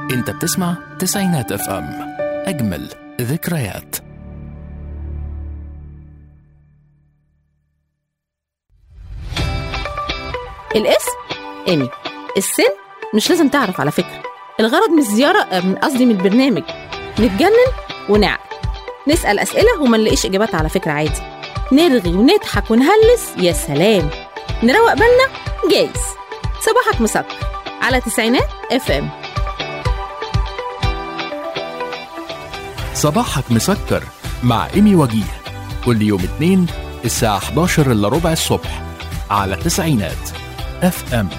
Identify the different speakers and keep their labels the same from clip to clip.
Speaker 1: انت بتسمع تسعينات اف ام اجمل ذكريات
Speaker 2: الاسم ايمي السن مش لازم تعرف على فكره الغرض من الزياره آه، من قصدي من البرنامج نتجنن ونعقل نسال اسئله وما نلاقيش اجابات على فكره عادي نرغي ونضحك ونهلس يا سلام نروق بالنا جايز صباحك مسكر على تسعينات اف ام
Speaker 1: صباحك مسكر مع ايمي وجيه كل يوم اثنين الساعة 11 الا ربع الصبح على تسعينات اف ام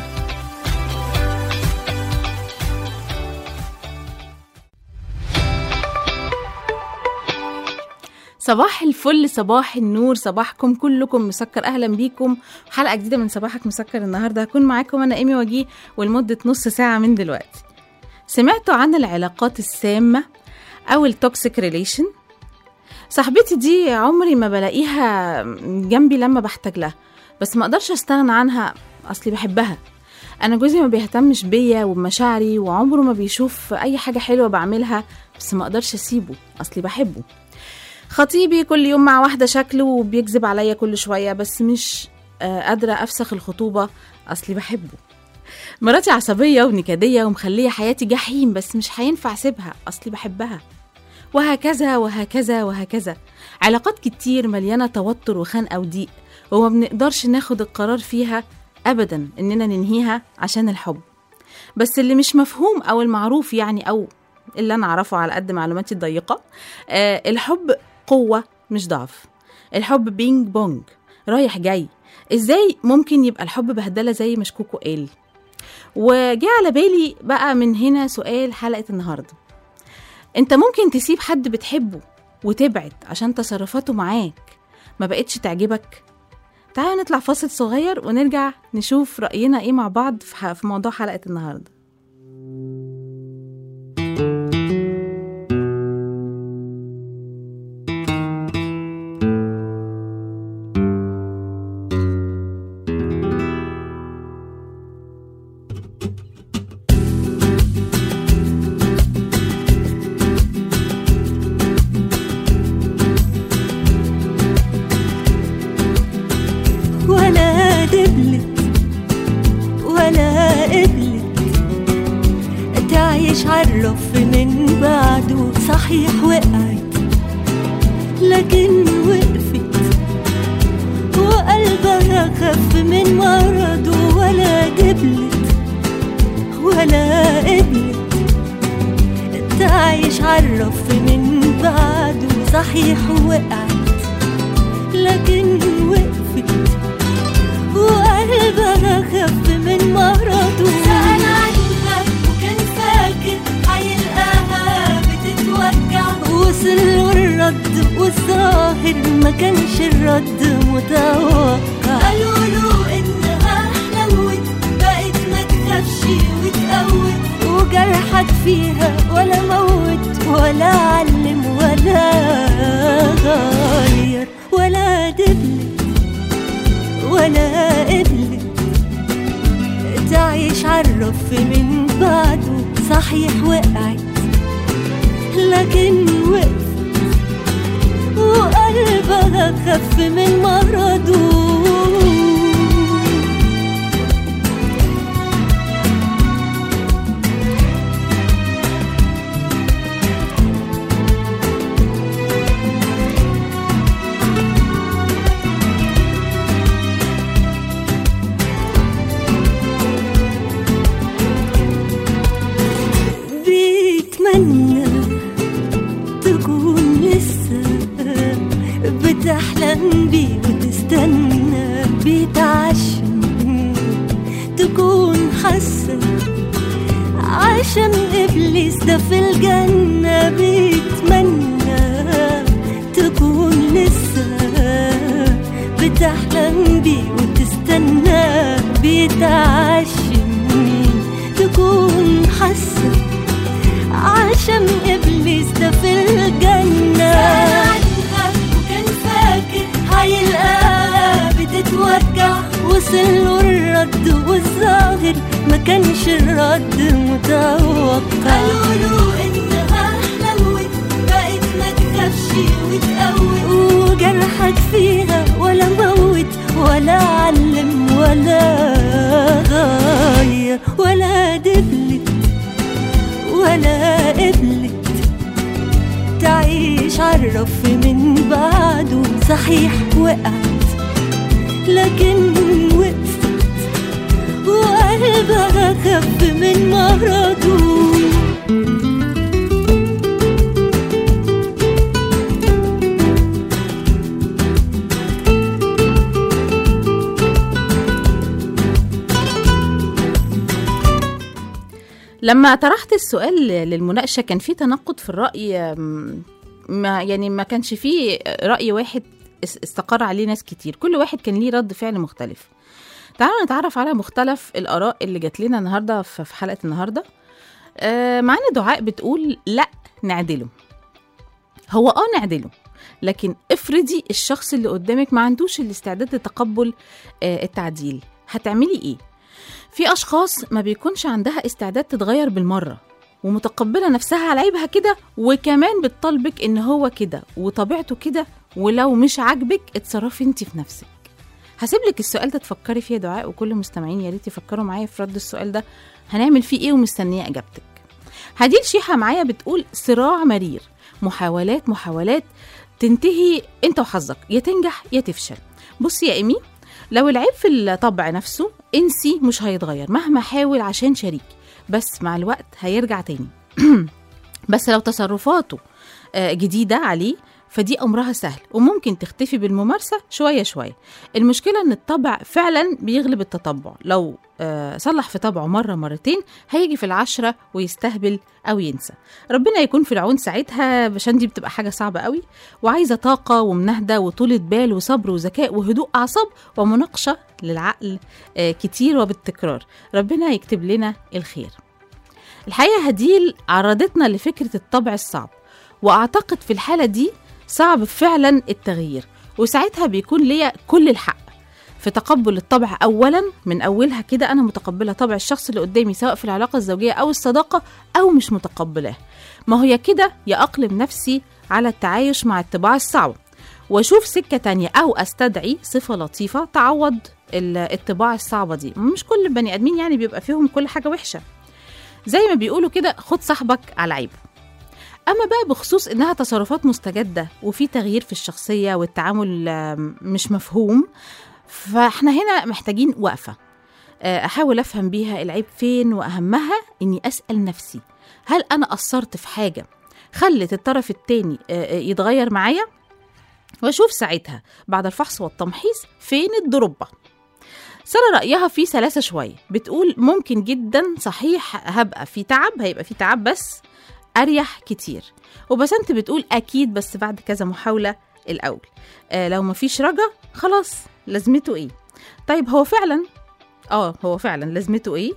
Speaker 2: صباح الفل صباح النور صباحكم كلكم مسكر اهلا بيكم حلقه جديده من صباحك مسكر النهارده هكون معاكم انا ايمي وجيه ولمده نص ساعه من دلوقتي سمعتوا عن العلاقات السامه او التوكسيك ريليشن صاحبتي دي عمري ما بلاقيها جنبي لما بحتاج لها بس ما اقدرش استغنى عنها اصلي بحبها انا جوزي ما بيهتمش بيا وبمشاعري وعمره ما بيشوف اي حاجه حلوه بعملها بس ما اقدرش اسيبه اصلي بحبه خطيبي كل يوم مع واحدة شكله وبيكذب عليا كل شوية بس مش آه، قادرة أفسخ الخطوبة أصلي بحبه مراتي عصبية ونكدية ومخلية حياتي جحيم بس مش هينفع أسيبها أصلي بحبها وهكذا وهكذا وهكذا علاقات كتير مليانة توتر وخنقة وضيق وما بنقدرش ناخد القرار فيها أبدا إننا ننهيها عشان الحب بس اللي مش مفهوم أو المعروف يعني أو اللي أنا أعرفه على قد معلوماتي الضيقة آه الحب قوة مش ضعف الحب بينج بونج رايح جاي ازاي ممكن يبقى الحب بهدلة زي ما شكوكو قال وجه على بالي بقى من هنا سؤال حلقة النهاردة انت ممكن تسيب حد بتحبه وتبعد عشان تصرفاته معاك ما بقتش تعجبك تعالوا نطلع فاصل صغير ونرجع نشوف رأينا ايه مع بعض في ح- في موضوع حلقة النهارده
Speaker 3: ولا دبلت ولا قبلت تعيش عالرف من بعده صحيح وقعت لكن وقفت وقلبها خف من مرضه ولا دبلت ولا قبلت تعيش عالرف من بعده صحيح وقعت لكن وقفت وقلبها خف من مرضه سأل عنها وكان فاكر هيلقاها بتتوجع وصل له الرد والظاهر ما كانش الرد متوقع قالوا له انها حلوت بقت ما تخافش وتقوت وجرحك فيها ولا موت ولا علم ولا غير ولا دبلت ولا قبلت تعيش عالرف من بعده صحيح وقعت لكن وقفت وقلبها خف من مرضه بيتمنى تكون لسه بتحلم بيه وتستنى بيتعشم تكون حاسة عشان إبليس ده في الجنة بيتمنى تكون لسه بتحلم بيه وتستنى بيتعشم تكون حاسة عشان إبليس ده في الجنة وكان فاكر هيلقاها بتتوجع وصل له الرد والظهر ظاهر ما كانش الرد متوقع قالوا انها حلوت بقت ما تخافش وتقوت وجرحك فيها ولا موت ولا علم ولا غير ولا دبلت ولا قبلت تعيش عالرف من بعده صحيح وقعت لكن وقفت وقلبها خف من مرضه
Speaker 2: لما طرحت السؤال للمناقشة كان في تناقض في الرأي أم، ما يعني ما كانش فيه رأي واحد اس- استقر عليه ناس كتير كل واحد كان ليه رد فعل مختلف تعالوا نتعرف على مختلف الآراء اللي جات لنا النهاردة في في حلقة النهاردة آه، معانا دعاء بتقول لا نعدله هو اه نعدله لكن افرضي الشخص اللي قدامك ما عندوش الاستعداد لتقبل آه، التعديل هتعملي ايه في اشخاص ما بيكونش عندها استعداد تتغير بالمره ومتقبله نفسها على عيبها كده وكمان بتطالبك ان هو كده وطبيعته كده ولو مش عاجبك اتصرفي انت في نفسك هسيب لك السؤال ده تفكري فيه يا دعاء وكل مستمعين يا ريت يفكروا معايا في رد السؤال ده هنعمل فيه ايه ومستنيه اجابتك هديل شيحه معايا بتقول صراع مرير محاولات محاولات تنتهي انت وحظك يا تنجح يا تفشل بصي يا ايمي لو العيب في الطبع نفسه انسي مش هيتغير مهما حاول عشان شريك بس مع الوقت هيرجع تاني بس لو تصرفاته آه، جديدة عليه فدي أمرها سهل وممكن تختفي بالممارسة شوية شوية المشكلة إن الطبع فعلا بيغلب التطبع لو آه، صلح في طبعه مرة مرتين هيجي في العشرة ويستهبل أو ينسى ربنا يكون في العون ساعتها عشان دي بتبقى حاجة صعبة قوي وعايزة طاقة ومناهدة وطولة بال وصبر وذكاء وهدوء أعصاب ومناقشة للعقل آه، كتير وبالتكرار ربنا يكتب لنا الخير الحقيقة هديل عرضتنا لفكرة الطبع الصعب وأعتقد في الحالة دي صعب فعلا التغيير وساعتها بيكون ليا كل الحق في تقبل الطبع أولا من أولها كده أنا متقبلة طبع الشخص اللي قدامي سواء في العلاقة الزوجية أو الصداقة أو مش متقبلاه ما هي كده يا أقلم نفسي على التعايش مع الطباع الصعبة واشوف سكه تانية او استدعي صفه لطيفه تعوض ال- الطباع الصعبه دي مش كل البني ادمين يعني بيبقى فيهم كل حاجه وحشه زي ما بيقولوا كده خد صاحبك على عيبه اما بقى بخصوص انها تصرفات مستجده وفي تغيير في الشخصيه والتعامل آم، مش مفهوم فاحنا هنا محتاجين وقفه آه، احاول افهم بيها العيب فين واهمها اني اسال نفسي هل انا قصرت في حاجه خلت الطرف التاني آه، آه، يتغير معايا واشوف ساعتها بعد الفحص والتمحيص فين الضربه سارة رأيها فيه سلاسة شوية بتقول ممكن جدا صحيح هبقى في تعب هيبقى في تعب بس أريح كتير وبسنت بتقول أكيد بس بعد كذا محاولة الأول آه لو مفيش رجا خلاص لازمته إيه طيب هو فعلا اه هو فعلا لازمته إيه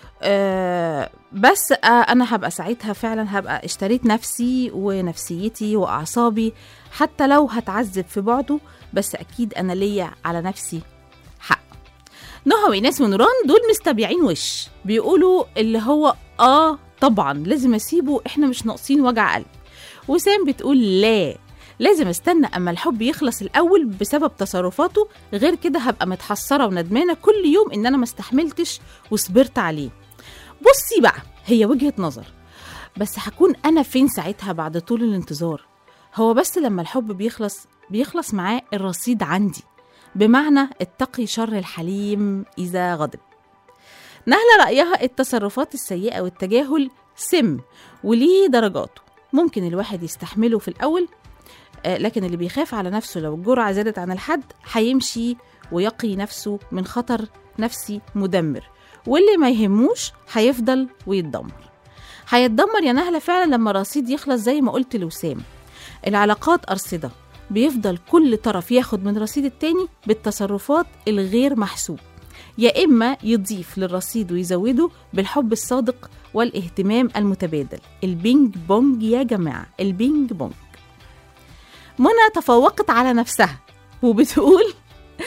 Speaker 2: آه بس آه أنا هبقى ساعتها فعلا هبقى اشتريت نفسي ونفسيتي وأعصابي حتى لو هتعذب في بعده بس أكيد أنا ليا على نفسي حق نهى وإيناس ونوران دول مستبيعين وش بيقولوا اللي هو آه طبعا لازم أسيبه إحنا مش ناقصين وجع قلب وسام بتقول لا لازم استنى اما الحب يخلص الاول بسبب تصرفاته غير كده هبقى متحسره وندمانه كل يوم ان انا ما استحملتش وصبرت عليه بصي بقى هي وجهه نظر بس هكون انا فين ساعتها بعد طول الانتظار هو بس لما الحب بيخلص بيخلص معاه الرصيد عندي بمعنى اتقي شر الحليم اذا غضب نهلة رأيها التصرفات السيئة والتجاهل سم وليه درجاته ممكن الواحد يستحمله في الأول آه، لكن اللي بيخاف على نفسه لو الجرعة زادت عن الحد هيمشي ويقي نفسه من خطر نفسي مدمر واللي ما يهموش هيفضل ويتدمر هيتدمر يا نهلة فعلا لما الرصيد يخلص زي ما قلت لوسام العلاقات أرصدة بيفضل كل طرف ياخد من رصيد التاني بالتصرفات الغير محسوب يا إما يضيف للرصيد ويزوده بالحب الصادق والاهتمام المتبادل البينج بونج يا جماعة البينج بونج منى تفوقت على نفسها وبتقول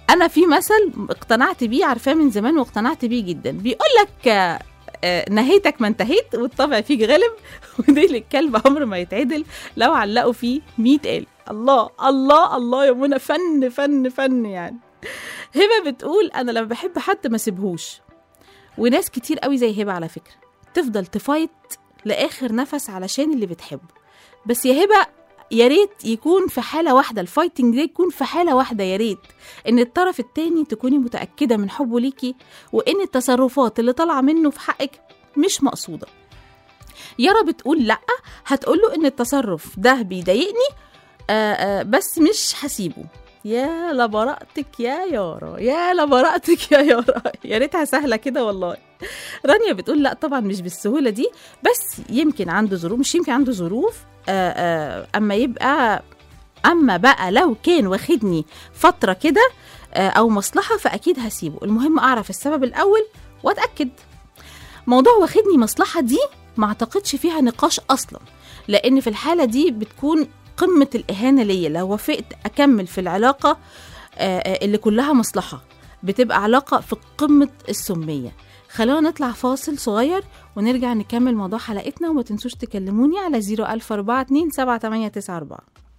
Speaker 2: انا في مثل اقتنعت بيه عارفاه من زمان واقتنعت بيه جدا بيقول لك آه، آه، نهيتك ما انتهيت والطبع فيك غلب وديل الكلب عمر ما يتعدل لو علقوا فيه 100 قال الله الله الله يا منى فن فن فن يعني هبه بتقول انا لما بحب حد ما سيبهوش وناس كتير قوي زي هبه على فكره تفضل تفايت لاخر نفس علشان اللي بتحبه بس يا هبه يا ريت يكون في حاله واحده الفايتنج ده يكون في حاله واحده يا ريت ان الطرف التاني تكوني متاكده من حبه ليكي وان التصرفات اللي طالعه منه في حقك مش مقصوده يارا بتقول لا هتقوله ان التصرف ده بيضايقني آه آه بس مش هسيبه يا لبرأتك يا يارا يا لبرأتك يا يارا يا ريتها سهله كده والله رانيا بتقول لا طبعا مش بالسهوله دي بس يمكن عنده ظروف مش يمكن عنده ظروف آه آه اما يبقى اما بقى لو كان واخدني فتره كده آه او مصلحه فاكيد هسيبه المهم اعرف السبب الاول واتاكد موضوع واخدني مصلحه دي ما اعتقدش فيها نقاش اصلا لان في الحاله دي بتكون قمه الاهانه ليا لو وافقت اكمل في العلاقه آه، آه، اللي كلها مصلحه بتبقى علاقه في قمه السميه خلونا نطلع فاصل صغير ونرجع نكمل موضوع حلقتنا وما تنسوش تكلموني على 01042 7894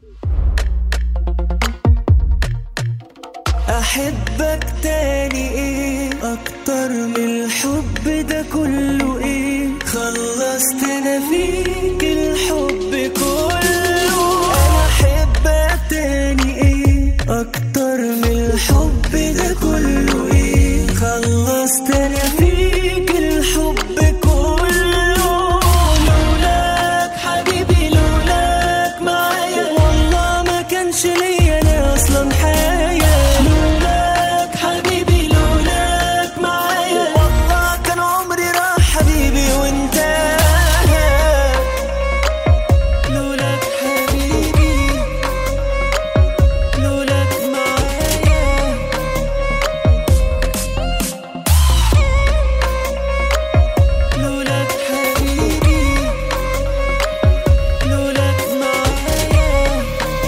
Speaker 4: احبك تاني ايه اكتر من الحب ده كله ايه خلصتنا فيك الحب كله انا احبك تاني ايه اكتر من الحب ده كله ايه خلصتنا فيك الحب كله لولاك حبيبي لولاك معايا والله ما كانش ليا انا اصلا حياه لولاك حبيبي لولاك معايا والله كان عمري راح حبيبي وانت لولاك حبيبي لولاك معايا لولاك حبيبي لولاك معايا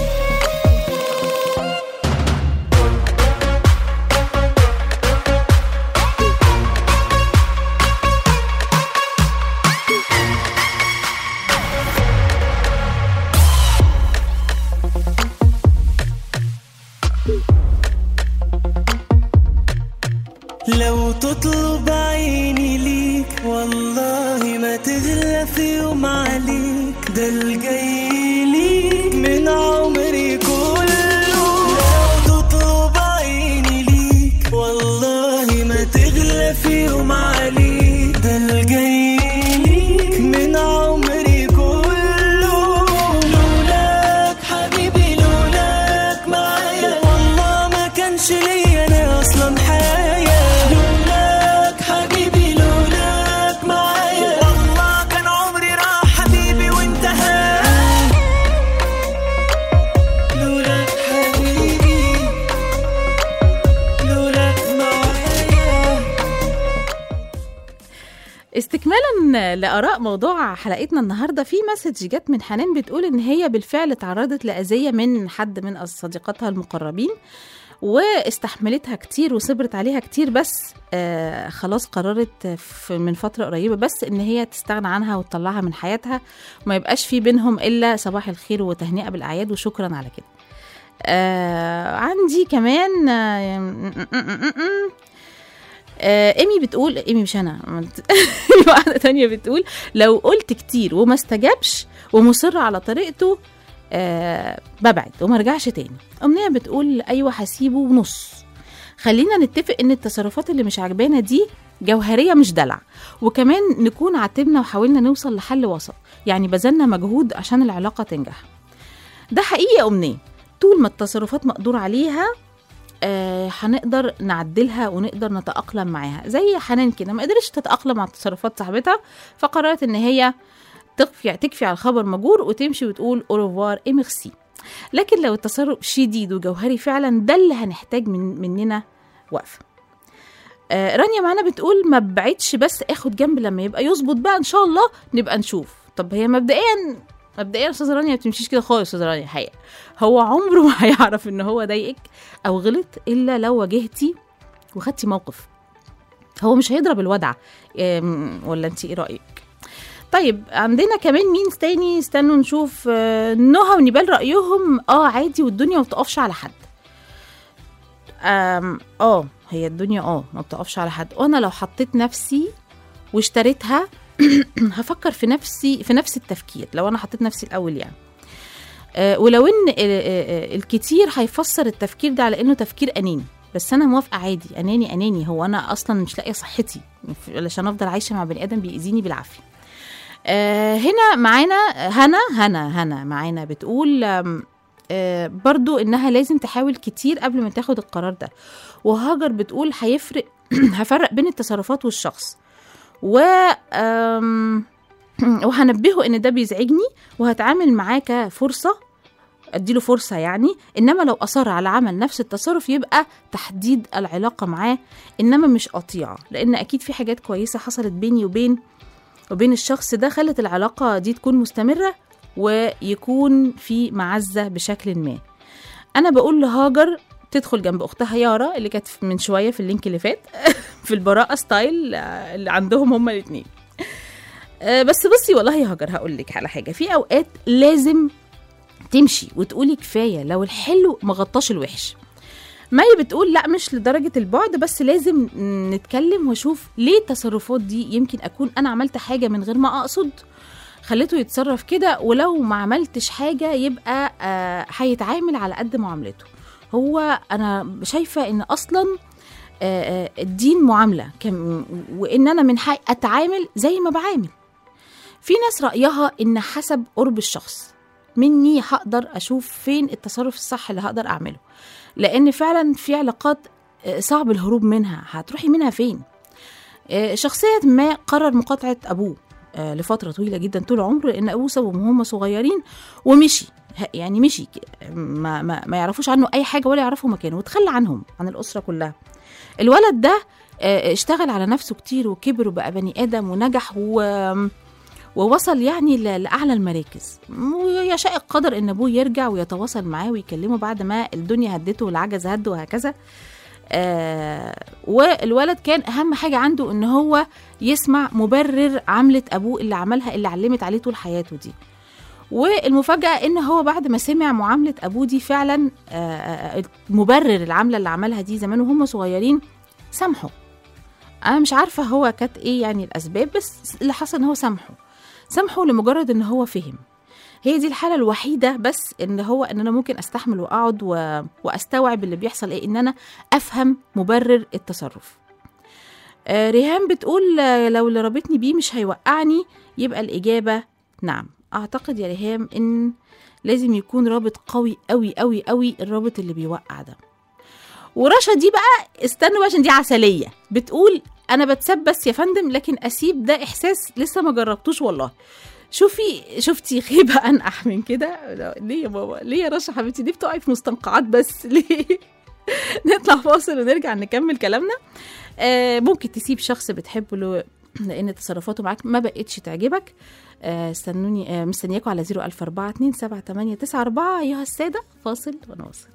Speaker 4: لو تطلب عيني ليك والله ما تغلى في يوم عليك ده الجاي ليك من عمري كله لو تطلب عيني ليك والله ما تغلى في يوم عليك ده الجاي ليك من عمري كله لولاك حبيبي لولاك معايا والله ما كانش ليا انا اصلا حياه لولاك حبيبي لولاك معايا والله كان عمري راح حبيبي وانتهى لولاك حبيبي لولاك معايا
Speaker 2: استكمالا لاراء موضوع حلقتنا النهارده في مسج جت من حنان بتقول ان هي بالفعل تعرضت لاذيه من حد من صديقاتها المقربين واستحملتها كتير وصبرت عليها كتير بس آه خلاص قررت في من فترة قريبة بس إن هي تستغنى عنها وتطلعها من حياتها وما يبقاش في بينهم إلا صباح الخير وتهنئة بالأعياد وشكرا على كده آه عندي كمان آه آه ايمي بتقول ايمي مش انا واحده تانية بتقول لو قلت كتير وما استجابش ومصر على طريقته آه ببعد وما ارجعش تاني امنيه بتقول ايوه هسيبه ونص خلينا نتفق ان التصرفات اللي مش عجبانا دي جوهريه مش دلع وكمان نكون عاتبنا وحاولنا نوصل لحل وسط يعني بذلنا مجهود عشان العلاقه تنجح ده حقيقي يا امنيه طول ما التصرفات مقدور عليها آه، هنقدر نعدلها ونقدر نتأقلم معاها زي حنان كده ما قدرتش تتأقلم مع تصرفات صاحبتها فقررت ان هي تكفي تكفي على الخبر مجور وتمشي وتقول اوروفوار اي ميرسي لكن لو التصرف شديد وجوهري فعلا ده اللي هنحتاج من مننا وقفه آه رانيا معانا بتقول ما بعدش بس اخد جنب لما يبقى يظبط بقى ان شاء الله نبقى نشوف طب هي مبدئيا مبدئيا استاذه رانيا ما بتمشيش كده خالص استاذه رانيا الحقيقه هو عمره ما هيعرف ان هو ضايقك او غلط الا لو واجهتي وخدتي موقف هو مش هيضرب الودع أم، ولا انت ايه رايك طيب عندنا كمان مين تاني استنوا نشوف آه، نهى ونبال رايهم اه عادي والدنيا ما بتقفش على حد أم، اه هي الدنيا اه ما بتقفش على حد وانا لو حطيت نفسي واشتريتها هفكر في نفسي في نفس التفكير لو انا حطيت نفسي الاول يعني آه، ولو ان آه، آه، آه، الكتير هيفسر التفكير ده على انه تفكير اناني بس انا موافقه عادي اناني اناني هو انا اصلا مش لاقيه صحتي علشان افضل عايشه مع بني ادم بيأذيني بالعافيه آه، هنا معانا هنا هنا هنا معانا بتقول آم، آه، برضو انها لازم تحاول كتير قبل ما تاخد القرار ده وهاجر بتقول هيفرق هفرق بين التصرفات والشخص و آم، وهنبهه ان ده بيزعجني وهتعامل معاه كفرصه اديله فرصه يعني انما لو اصر على عمل نفس التصرف يبقى تحديد العلاقه معاه انما مش قطيعه لان اكيد في حاجات كويسه حصلت بيني وبين وبين الشخص ده خلت العلاقه دي تكون مستمره ويكون في معزه بشكل ما انا بقول لهاجر تدخل جنب اختها يارا اللي كانت من شويه في اللينك اللي فات في البراءه ستايل آه، اللي عندهم هما الاثنين بس بصي والله يا هاجر هقول لك على حاجه في اوقات لازم تمشي وتقولي كفايه لو الحلو ما غطاش الوحش مي بتقول لا مش لدرجه البعد بس لازم نتكلم واشوف ليه التصرفات دي يمكن اكون انا عملت حاجه من غير ما اقصد خليته يتصرف كده ولو ما عملتش حاجه يبقى آه، هيتعامل على قد معاملته هو انا شايفه ان اصلا آه، آه، الدين معامله كم وان انا من حقي اتعامل زي ما بعامل في ناس رايها ان حسب قرب الشخص مني هقدر اشوف فين التصرف الصح اللي هقدر اعمله لان فعلا في علاقات آه، صعب الهروب منها هتروحي منها فين آه، شخصية ما قرر مقاطعة أبوه آه، لفترة طويلة جدا طول عمره لأن أبوه سابهم وهم صغيرين ومشي ه- يعني مشي ك- ما, ما, ما يعرفوش عنه أي حاجة ولا يعرفوا مكانه وتخلى عنهم عن الأسرة كلها الولد ده آه، اشتغل على نفسه كتير وكبر وبقى بني آدم ونجح و ووصل يعني ل- لأعلى المراكز ويشاء القدر إن أبوه يرجع ويتواصل معاه ويكلمه بعد ما الدنيا هدته والعجز هد وهكذا آه والولد كان أهم حاجة عنده إن هو يسمع مبرر عملة أبوه اللي عملها اللي علمت عليه طول حياته دي والمفاجأة إن هو بعد ما سمع معاملة أبوه دي فعلا آه، آه، مبرر العملة اللي عملها دي زمان وهم صغيرين سامحه أنا مش عارفة هو كانت إيه يعني الأسباب بس اللي حصل إن هو سامحه سامحه لمجرد إن هو فهم هي دي الحالة الوحيدة بس إن هو إن أنا ممكن أستحمل وأقعد و... وأستوعب اللي بيحصل إيه إن أنا أفهم مبرر التصرف آه ريهام بتقول آه، لو اللي رابطني بيه مش هيوقعني يبقى الإجابة نعم أعتقد يا ريهام إن لازم يكون رابط قوي قوي قوي قوي الرابط اللي بيوقع ده ورشا دي بقى استنوا بقى عشان دي عسلية بتقول أنا بتسبس يا فندم لكن أسيب ده إحساس لسه ما جربتوش والله شوفي شفتي خيبة أنقح من كده لا، ليه يا بابا ليه يا رشا حبيبتي دي بتقعي في مستنقعات بس ليه نطلع فاصل ونرجع نكمل كلامنا آه ممكن تسيب شخص بتحبه له لان تصرفاته معاك ما بقتش تعجبك آه، استنوني آه مستنياكم على 004 2 ايها الساده فاصل ونواصل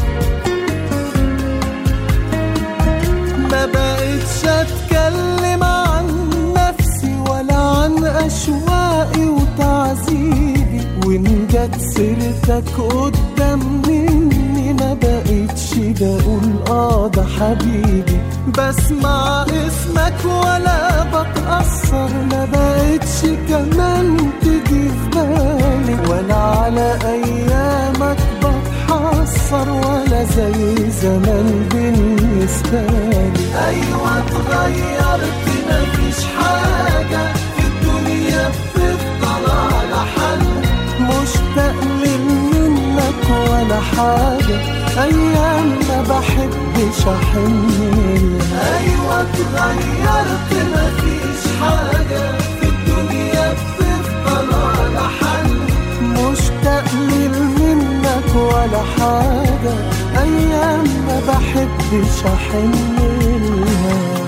Speaker 4: ما بقتش اتكلم عن نفسي ولا عن اشواقي وتعذيبي وان جت سيرتك قدام مني ما بقتش بقول اه ده حبيبي بسمع اسمك ولا بتأثر ما بقتش كمان تيجي في بالي ولا على ايامك بتحسر ولا زي زمان بالنسبة لي أيوة اتغيرت مفيش حاجة في الدنيا بتفضل على حل مشتاق منك ولا حاجة أيام ما بحبش أحن لها. أيوة اتغيرت مفيش حاجة في الدنيا بتفضل على حل مشتاق منك ولا حاجة أيام ما بحبش أحن لها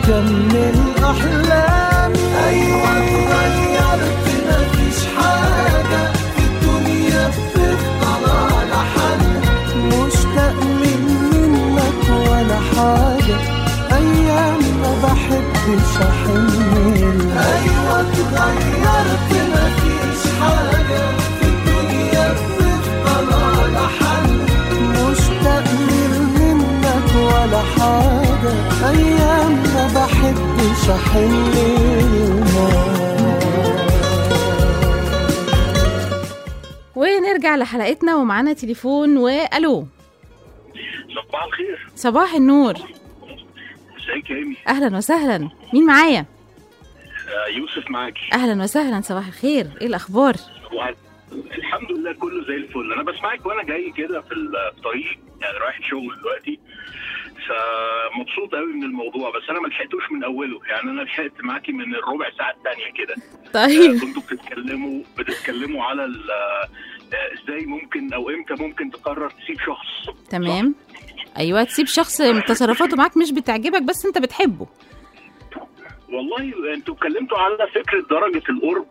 Speaker 4: واكمل احلامي ايوه اتغيرت مفيش حاجه في الدنيا بتفضل على حالها مشتاق من منك ولا حاجه ايام ما بحبش احمل ايوه اتغيرت مفيش حاجه في الدنيا بتفضل على حالها مشتاق من منك ولا حاجة أيام ما بحبش أحن
Speaker 2: ونرجع لحلقتنا ومعانا تليفون والو
Speaker 5: صباح الخير
Speaker 2: صباح النور
Speaker 5: ازيك يا ايمي
Speaker 2: اهلا وسهلا مين معايا
Speaker 5: آه، يوسف معاكي
Speaker 2: اهلا وسهلا صباح الخير ايه الاخبار
Speaker 5: وع- الحمد لله كله زي الفل انا بسمعك وانا جاي كده في الطريق يعني رايح الشغل دلوقتي فمبسوط قوي من الموضوع بس انا ما لحقتوش من اوله يعني انا لحقت معاكي من الربع ساعه الثانيه كده
Speaker 2: طيب
Speaker 5: كنتوا بتتكلموا بتتكلموا على ال- آه، ازاي ممكن او امتى ممكن تقرر تسيب شخص
Speaker 2: تمام ايوه تسيب شخص تصرفاته معاك مش بتعجبك بس انت بتحبه
Speaker 5: والله انتوا اتكلمتوا على فكره درجه القرب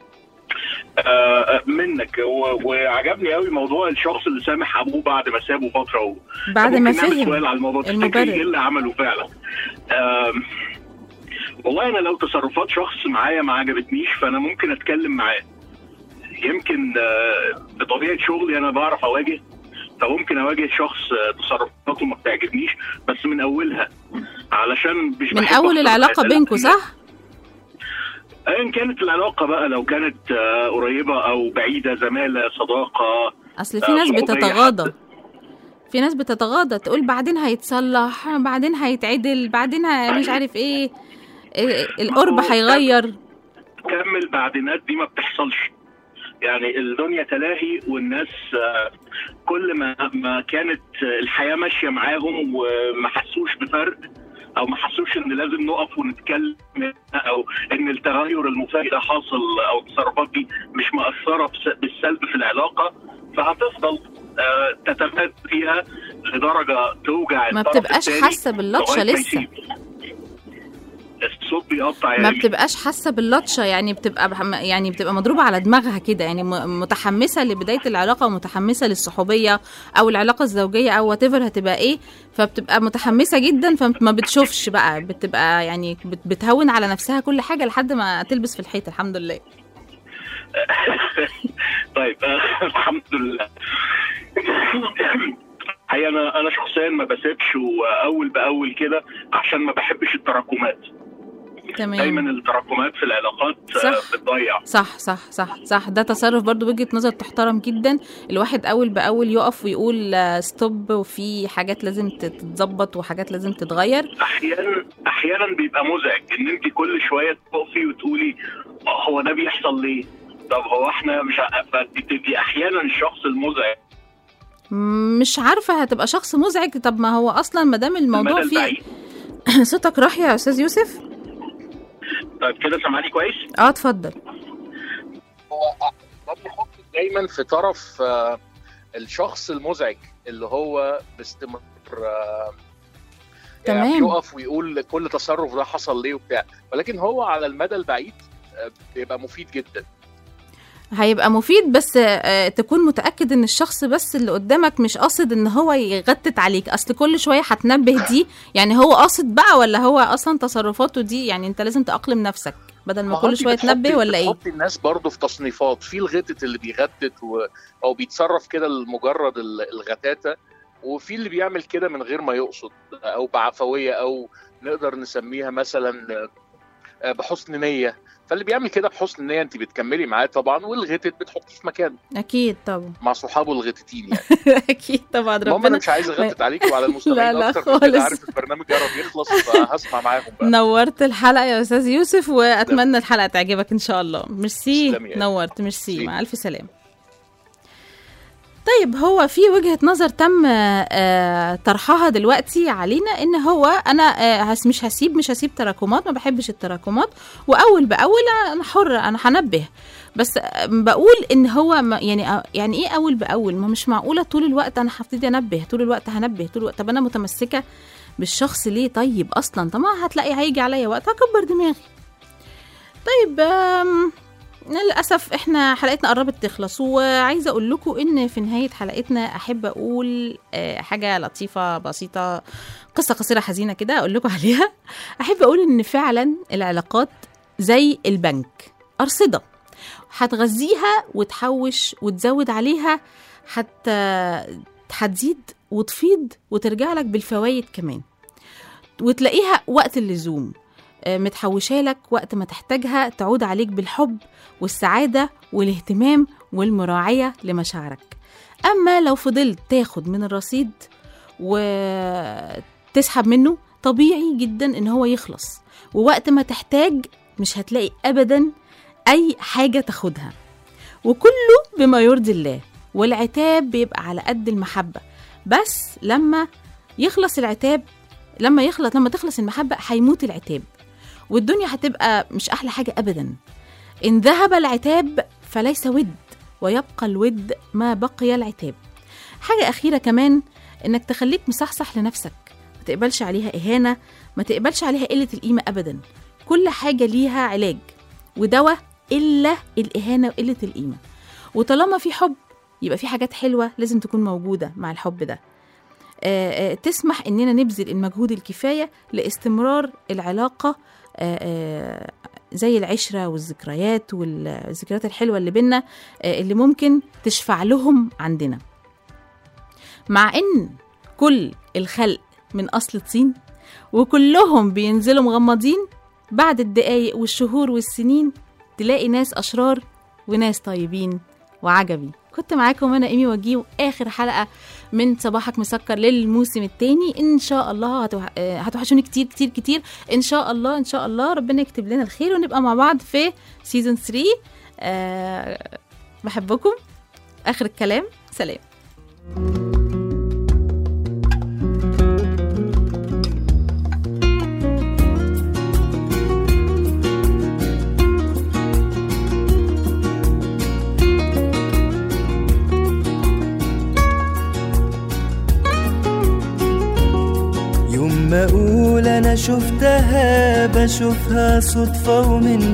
Speaker 5: آه، منك و- وعجبني قوي موضوع الشخص اللي سامح ابوه بعد ما سابه فتره و...
Speaker 2: بعد ما
Speaker 5: ممكن نعمل
Speaker 2: فهم
Speaker 5: سؤال على الموضوع
Speaker 2: المبرر.
Speaker 5: تفتكري ايه اللي عمله فعلا آم، والله انا لو تصرفات شخص معايا ما عجبتنيش فانا ممكن اتكلم معاه يمكن آه، بطبيعه شغلي انا بعرف اواجه فممكن اواجه شخص آه، تصرفاته ما بتعجبنيش بس من اولها علشان مش
Speaker 2: من
Speaker 5: بحب
Speaker 2: اول
Speaker 5: أخسر
Speaker 2: العلاقه
Speaker 5: الناس.
Speaker 2: بينكم صح
Speaker 5: ايا كانت العلاقه بقى لو كانت آه، قريبه او بعيده زماله صداقه
Speaker 2: اصل في
Speaker 5: آه،
Speaker 2: ناس
Speaker 5: صحوبية
Speaker 2: بتتغاضى
Speaker 5: حتى.
Speaker 2: في ناس بتتغاضى تقول بعدين هيتصلح بعدين هيتعدل بعدين ه- مش عارف ايه إيه، القرب هيغير
Speaker 5: كمل بعدينات دي ما بتحصلش يعني الدنيا تلاهي والناس آه، كل ما ما كانت آه، الحياه ماشيه معاهم وما حسوش بفرق او ما حسوش ان لازم نقف ونتكلم او ان التغير المفاجئ ده حاصل او التصرفات دي مش مأثره بس- بالسلب في العلاقه فهتفضل آه، تتماد فيها لدرجه توجع
Speaker 2: ما
Speaker 5: الطرف
Speaker 2: بتبقاش
Speaker 5: التاني
Speaker 2: حاسه باللطشه
Speaker 5: لغاية ما
Speaker 2: لسه
Speaker 5: يسيب. الصوت بيقطع يا
Speaker 2: ما
Speaker 5: إيمي.
Speaker 2: بتبقاش حاسه باللطشه يعني بتبقى بح- يعني بتبقى مضروبه على دماغها كده يعني م- متحمسه لبدايه العلاقه ومتحمسه للصحوبيه او العلاقه الزوجيه او وات هتبقى ايه فبتبقى متحمسه جدا فما بتشوفش بقى بتبقى يعني بت- بتهون على نفسها كل حاجه لحد ما تلبس في الحيط الحمد لله
Speaker 5: طيب آه، الحمد لله هي انا انا شخصيا ما بسيبش واول باول كده عشان ما بحبش التراكمات دايما
Speaker 2: تمام
Speaker 5: التراكمات في العلاقات آه،
Speaker 2: صح.
Speaker 5: بتضيع
Speaker 2: صح صح صح صح ده تصرف برضو وجهة نظر تحترم جدا الواحد اول باول يقف ويقول آه، ستوب وفي حاجات لازم تتظبط وحاجات لازم تتغير
Speaker 5: احيانا احيانا بيبقى مزعج ان انت كل شويه تقفي وتقولي آه، هو ده بيحصل ليه؟ طب هو احنا مش ع- فبتبقي احيانا الشخص المزعج
Speaker 2: مش عارفه هتبقى شخص مزعج طب ما هو اصلا ما دام الموضوع
Speaker 5: المدى
Speaker 2: فيه
Speaker 5: البعيد
Speaker 2: صوتك راح يا استاذ يوسف
Speaker 5: طيب كده سامعني كويس؟
Speaker 2: اه اتفضل
Speaker 6: هو ده بيحط دايما في طرف آه، الشخص المزعج اللي هو باستمرار آه، يعني
Speaker 2: تمام.
Speaker 6: يقف ويقول كل تصرف ده حصل ليه وبتاع ولكن هو على المدى البعيد آه، بيبقى مفيد جدا
Speaker 2: هيبقى مفيد بس آه، تكون متأكد ان الشخص بس اللي قدامك مش قاصد ان هو يغتت عليك اصل كل شوية هتنبه دي يعني هو قاصد بقى ولا هو اصلا تصرفاته دي يعني انت لازم تأقلم نفسك بدل ما
Speaker 6: هو
Speaker 2: كل
Speaker 6: انت
Speaker 2: شوية
Speaker 6: بتحطي-
Speaker 2: تنبه ولا ايه
Speaker 6: بتحطي الناس برضه في تصنيفات في الغتت اللي بيغتت و... او بيتصرف كده لمجرد ال- الغتاتة وفي اللي بيعمل كده من غير ما يقصد او بعفوية او نقدر نسميها مثلا آه، بحسن نية فاللي بيعمل كده بحسن نية انت بتكملي معاه طبعا والغتت بتحطيه في مكان
Speaker 2: اكيد طبعا
Speaker 6: مع صحابه الغتتين يعني
Speaker 2: اكيد طبعا
Speaker 6: المهم انا
Speaker 2: ربنا
Speaker 6: مش عايز اغتت عليكم على
Speaker 2: لا،
Speaker 6: المستمعين
Speaker 2: لا
Speaker 6: اكتر من
Speaker 2: خالص.
Speaker 6: كده عارف البرنامج قرب يخلص فهسمع معاهم بقى
Speaker 2: نورت الحلقة يا استاذ يوسف واتمنى الحلقة تعجبك ان شاء الله ميرسي
Speaker 6: تسلمي يا
Speaker 2: نورت ميرسي
Speaker 6: ميرسي.
Speaker 2: مع الف سلامة طيب هو في وجهة نظر تم آه، طرحها دلوقتي علينا ان هو انا آه، هس- مش هسيب مش هسيب تراكمات ما بحبش التراكمات واول باول انا حر انا هنبه بس آه، بقول ان هو ما- يعني آه، يعني ايه اول باول ما مش معقوله طول الوقت انا هبتدي انبه طول الوقت هنبه طول الوقت طب انا متمسكه بالشخص ليه طيب اصلا طب ما هتلاقي هيجي عليا وقت هكبر دماغي طيب آم، للاسف احنا حلقتنا قربت تخلص وعايزه اقول لكم ان في نهايه حلقتنا احب اقول آه، حاجه لطيفه بسيطه قصه قصيره حزينه كده اقول لكم عليها احب اقول ان فعلا العلاقات زي البنك ارصده هتغذيها وتحوش وتزود عليها حتى هتزيد وتفيض وترجع لك بالفوائد كمان وتلاقيها وقت اللزوم آه، متحوشة لك وقت ما تحتاجها تعود عليك بالحب والسعادة والاهتمام والمراعية لمشاعرك أما لو فضلت تاخد من الرصيد وتسحب منه طبيعي جدا إن هو يخلص ووقت ما تحتاج مش هتلاقي أبدا أي حاجة تاخدها وكله بما يرضي الله والعتاب بيبقى على قد المحبة بس لما يخلص العتاب لما يخلص لما تخلص المحبة هيموت العتاب والدنيا هتبقى مش أحلى حاجة أبدا إن ذهب العتاب فليس ود ويبقى الود ما بقي العتاب حاجة أخيرة كمان إنك تخليك مصحصح لنفسك ما تقبلش عليها إهانة ما تقبلش عليها قلة القيمة أبدا كل حاجة ليها علاج ودواء إلا الإهانة وقلة القيمة وطالما في حب يبقى في حاجات حلوة لازم تكون موجودة مع الحب ده آه، آه، تسمح إننا نبذل المجهود الكفاية لاستمرار العلاقة آه، آه، زي العشرة والذكريات والذكريات الحلوة اللي بينا آه، اللي ممكن تشفع لهم عندنا مع إن كل الخلق من أصل طين وكلهم بينزلوا مغمضين بعد الدقايق والشهور والسنين تلاقي ناس أشرار وناس طيبين وعجبي كنت معاكم أنا إيمي وجيه آخر حلقة من صباحك مسكر للموسم الثاني إن شاء الله هتوح... آه، هتوحشوني كتير كتير كتير إن شاء الله إن شاء الله ربنا يكتب لنا الخير ونبقى مع بعض في سيزون 3 أه... بحبكم آخر الكلام سلام
Speaker 4: يوم ما اقول انا شفتها بشوفها صدفة ومن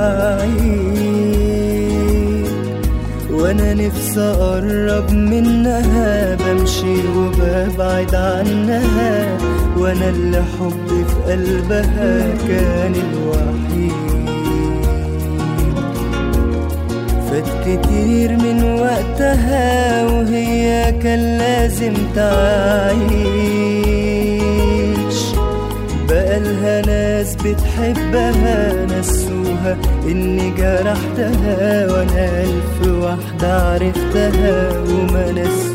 Speaker 4: بعيد وانا نفسي اقرب منها بمشي وببعد عنها وانا اللي حبي في قلبها كان الوحيد فات كتير من وقتها وهي كان لازم تعيش بقالها ناس بتحبها نسوها اني جرحتها وانا الف واحدة عرفتها وما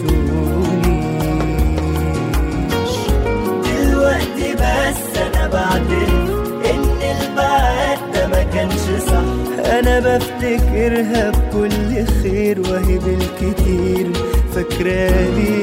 Speaker 4: نسونيش دلوقتي بس انا بعترف ان البعد ده ما كانش صح انا بفتكرها بكل خير وهي بالكتير فاكرالي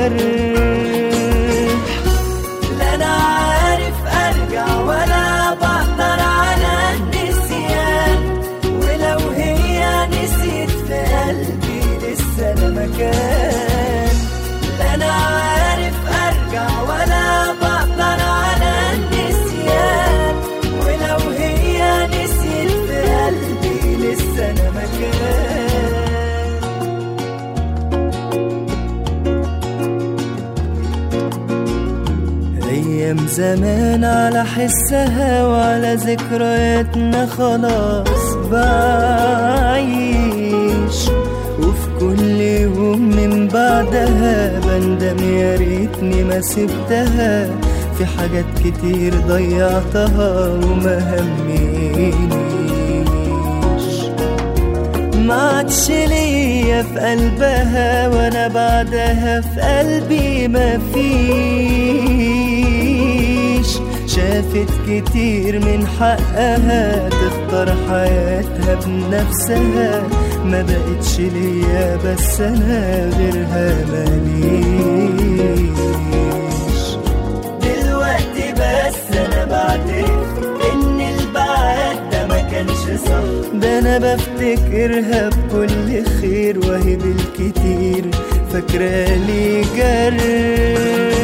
Speaker 4: جرح لا انا عارف ارجع ولا بقدر على النسيان ولو هي نسيت في قلبي لسه انا مكان لا انا عارف ارجع ولا بقدر على النسيان ولو هي نسيت في قلبي لسه انا مكان أيام زمان على حسها وعلى ذكرياتنا خلاص بعيش وفي كل يوم من بعدها بندم يا ريتني ما سبتها في حاجات كتير ضيعتها وما همنيش ما عادش ليا في قلبها وانا بعدها في قلبي ما فيش شافت كتير من حقها تختار حياتها بنفسها ما بقتش ليا بس انا غيرها ماليش دلوقتي بس انا بعترف ان البعد ده ما كانش صح ده انا بفتكرها بكل خير وهي بالكتير فاكرالي جرح